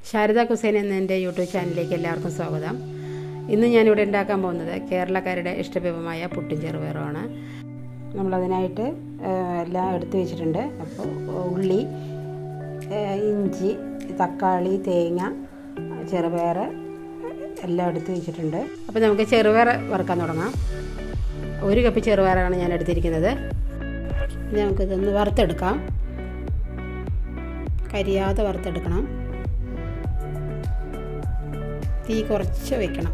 Sharada cuisine എന്ന എൻ്റെ YouTube ചാനലിലേക്ക് എല്ലാവർക്കും സ്വാഗതം ഇന്ന് ഞാനിവിടെ ഉണ്ടാക്കാൻ പോകുന്നത് കേരളക്കാരുടെ ഇഷ്ടവിഭവമായ പുട്ടും ചെറുപയറുമാണ് നമ്മളതിനായിട്ട് ഏഹ്, എല്ലാം എടുത്തു വെച്ചിട്ടുണ്ട് അപ്പോൾ ഉള്ളി ഏഹ്, ഇഞ്ചി തക്കാളി തേങ്ങ ചെറുപയർ എല്ലാം എടുത്ത് വെച്ചിട്ടുണ്ട് അപ്പോൾ നമുക്ക് ചെറുപയർ വറുക്കാൻ തുടങ്ങാം ഒരു കപ്പ് ചെറുപയറാണ് ഞാൻ എടുത്തിരിക്കുന്നത് ഇനി നമുക്കിതൊന്ന് വറുത്തെടുക്കാം കരിയാതെ വറുത്തെടുക്കണം തീ കുറച്ച് വെക്കണം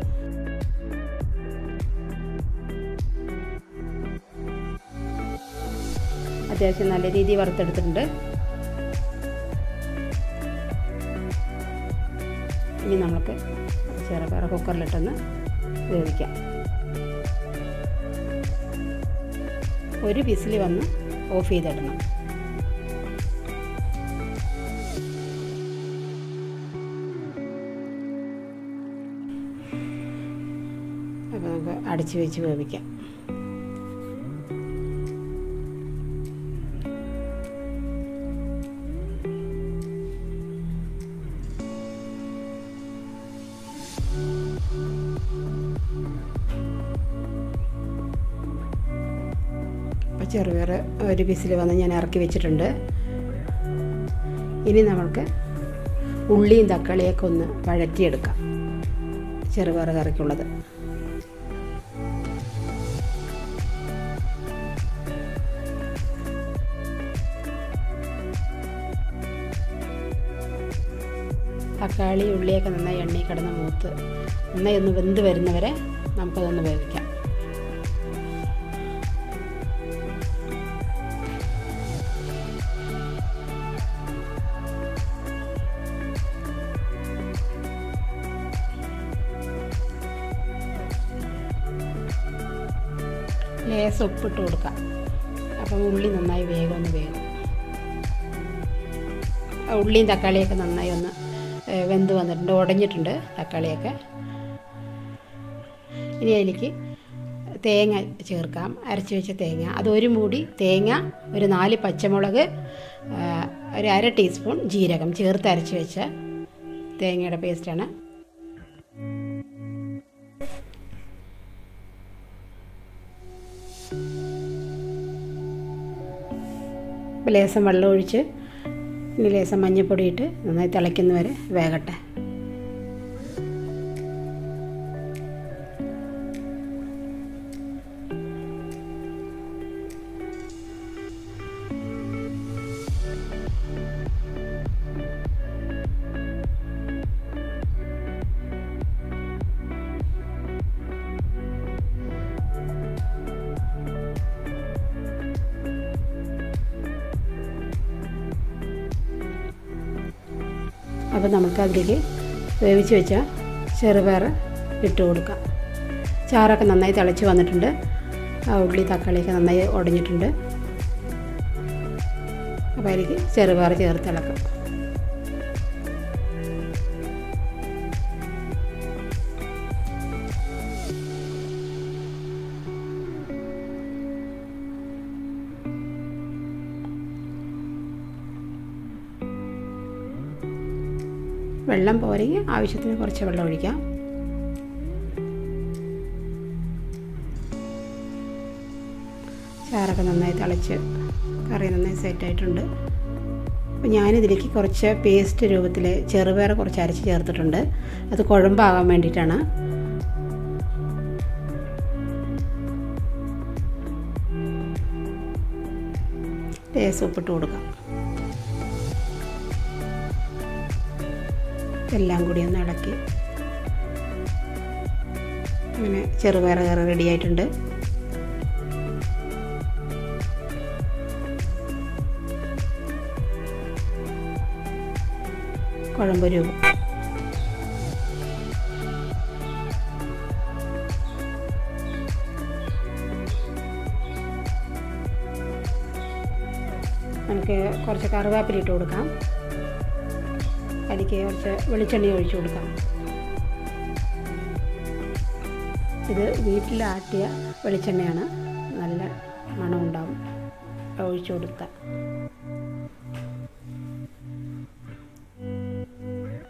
അത്യാവശ്യം നല്ല രീതിയിൽ വറുത്തെടുത്തിട്ടുണ്ട് ഇനി നമുക്ക് ചെറുപയർ കുക്കറിലിട്ടൊന്ന് വേവിക്കാം ഒരു വിസിൽ വന്ന് ഓഫ് ചെയ്തിടണം അപ്പോൾ നമുക്ക് അടച്ച് വെച്ച് വേവിക്കാം അപ്പോൾ ചെറുപയർ ഒരു പീസിൽ വന്ന് ഞാൻ ഇറക്കി വെച്ചിട്ടുണ്ട് ഇനി നമ്മൾക്ക് ഉള്ളിയും തക്കാളിയൊക്കെ ഒന്ന് വഴറ്റിയെടുക്കാം ചെറുപയർ കറിക്കുള്ളത് തക്കാളി ഉള്ളിയൊക്കെ നന്നായി എണ്ണയിൽ കിടന്ന് മൂത്ത് നന്നായി ഒന്ന് വെന്ത് വരുന്നവരെ നമുക്കതൊന്ന് വേവിക്കാം ലേസ് ഉപ്പിട്ട് കൊടുക്കാം അപ്പം ഉള്ളി നന്നായി വേഗം ഒന്ന് വേഗം ഉള്ളിയും തക്കാളിയൊക്കെ നന്നായി ഒന്ന് ഏഹ്, വെന്ത് വന്നിട്ടുണ്ട് ഉടഞ്ഞിട്ടുണ്ട് തക്കാളിയൊക്കെ ഇനി അതിലേക്ക് തേങ്ങ ചേർക്കാം അരച്ച് വെച്ച തേങ്ങ അത് ഒരു മൂടി തേങ്ങ ഒരു നാല് പച്ചമുളക് ആ, ഒരു അര ടീസ്പൂൺ ജീരകം ചേർത്ത് അരച്ച് വെച്ച തേങ്ങയുടെ പേസ്റ്റാണ് ഇപ്പം ലേസം വെള്ളം ഒഴിച്ച് ഇനി ലേസം മഞ്ഞൾപ്പൊടി ഇട്ട് നന്നായി തിളയ്ക്കുന്നവരെ വേകട്ടെ അപ്പോൾ നമുക്ക് അതിലേക്ക് വേവിച്ച് വെച്ച ചെറുപയർ ഇട്ട് കൊടുക്കാം ചാറൊക്കെ നന്നായി തിളച്ച് വന്നിട്ടുണ്ട് ആ ഉള്ളി തക്കാളിയൊക്കെ നന്നായി ഉടഞ്ഞിട്ടുണ്ട് അപ്പോൾ അതിലേക്ക് ചെറുപയർ ചേർത്ത് ഇളക്കാം വെള്ളം പോരെങ്കിൽ ആവശ്യത്തിന് കുറച്ച് വെള്ളം ഒഴിക്കാം ചാറൊക്കെ നന്നായി തിളച്ച് കറി നന്നായി സെറ്റായിട്ടുണ്ട് അപ്പോൾ ഞാനിതിലേക്ക് കുറച്ച് പേസ്റ്റ് രൂപത്തിൽ ചെറുപയർ കുറച്ച് അരച്ച് ചേർത്തിട്ടുണ്ട് അത് കുഴമ്പാകാൻ വേണ്ടിയിട്ടാണ് ലേസ് ഉപ്പിട്ട് കൊടുക്കാം എല്ലാം കൂടി ഒന്ന് ഇളക്കി അങ്ങനെ ചെറുപയർ കറി റെഡി ആയിട്ടുണ്ട് കുഴമ്പ് രൂപം നമുക്ക് കുറച്ച് കറുവേപ്പില ഇട്ട് കൊടുക്കാം അതിലേക്ക് കുറച്ച് വെളിച്ചെണ്ണ ഒഴിച്ചു കൊടുക്കാം ഇത് വീട്ടിലാട്ടിയ വെളിച്ചെണ്ണയാണ് നല്ല മണമുണ്ടാവും ഒഴിച്ചു കൊടുത്താൽ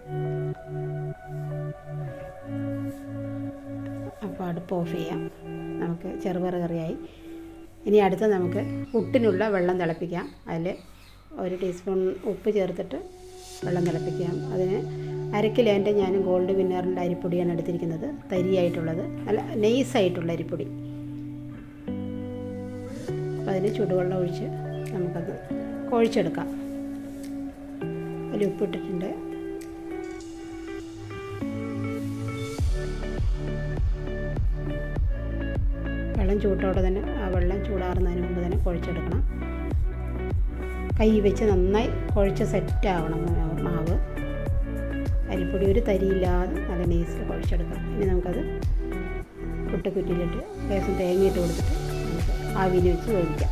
അപ്പോൾ അടുപ്പ് ഓഫ് ചെയ്യാം നമുക്ക് ചെറുപയർ കറിയായി ഇനി അടുത്ത് നമുക്ക് പുട്ടിനുള്ള വെള്ളം തിളപ്പിക്കാം അതിൽ ഒരു ടീസ്പൂൺ ഉപ്പ് ചേർത്തിട്ട് വെള്ളം തിളപ്പിക്കാം അതിന് അരക്കിലേൻ്റെ ഞാൻ ഗോൾഡ് വിന്നറിൻ്റെ അരിപ്പൊടിയാണ് എടുത്തിരിക്കുന്നത് തരിയായിട്ടുള്ളത് നല്ല നെയ്സായിട്ടുള്ള അരിപ്പൊടി അപ്പോൾ അതിന് ചൂടുവെള്ളം ഒഴിച്ച് നമുക്കത് കുഴച്ചെടുക്കാം അതിൽ ഉപ്പിട്ടിട്ടുണ്ട് വെള്ളം ചൂട്ടോടെ തന്നെ ആ വെള്ളം ചൂടാറുന്നതിന് മുമ്പ് തന്നെ കുഴച്ചെടുക്കണം കൈ വെച്ച് നന്നായി കുഴച്ച് സെറ്റാവണം മാവ് അരിപ്പൊടി ഒരു തരിയില്ലാതെ നല്ല നെയ്സിൽ കുഴച്ചെടുക്കാം ഇനി നമുക്കത് പുട്ടുകുറ്റിയിലിട്ട് ലേശം തേങ്ങയിട്ട് കൊടുത്തിട്ട് നമുക്ക് ആവിയിൽ വെച്ച് വേവിക്കാം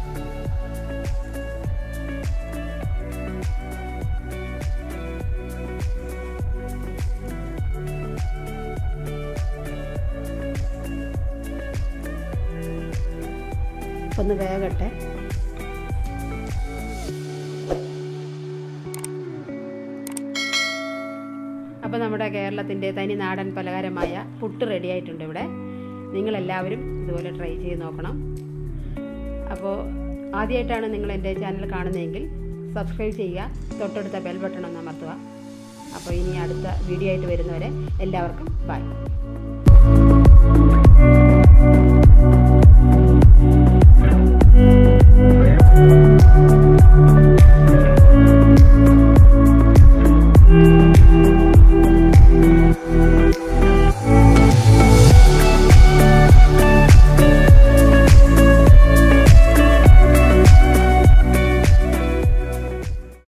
ഒന്ന് വേകട്ടെ അപ്പോൾ നമ്മുടെ കേരളത്തിൻ്റെ തനി നാടൻ പലഹാരമായ പുട്ട് റെഡി ആയിട്ടുണ്ട് ഇവിടെ നിങ്ങളെല്ലാവരും ഇതുപോലെ ട്രൈ ചെയ്ത് നോക്കണം അപ്പോൾ ആദ്യമായിട്ടാണ് നിങ്ങൾ എൻ്റെ ചാനൽ കാണുന്നതെങ്കിൽ സബ്സ്ക്രൈബ് ചെയ്യുക തൊട്ടടുത്ത ബെൽ ബട്ടൺ ഒന്ന് അമർത്തുക അപ്പോൾ ഇനി അടുത്ത വീഡിയോ ആയിട്ട് വരുന്നവരെ എല്ലാവർക്കും ബൈ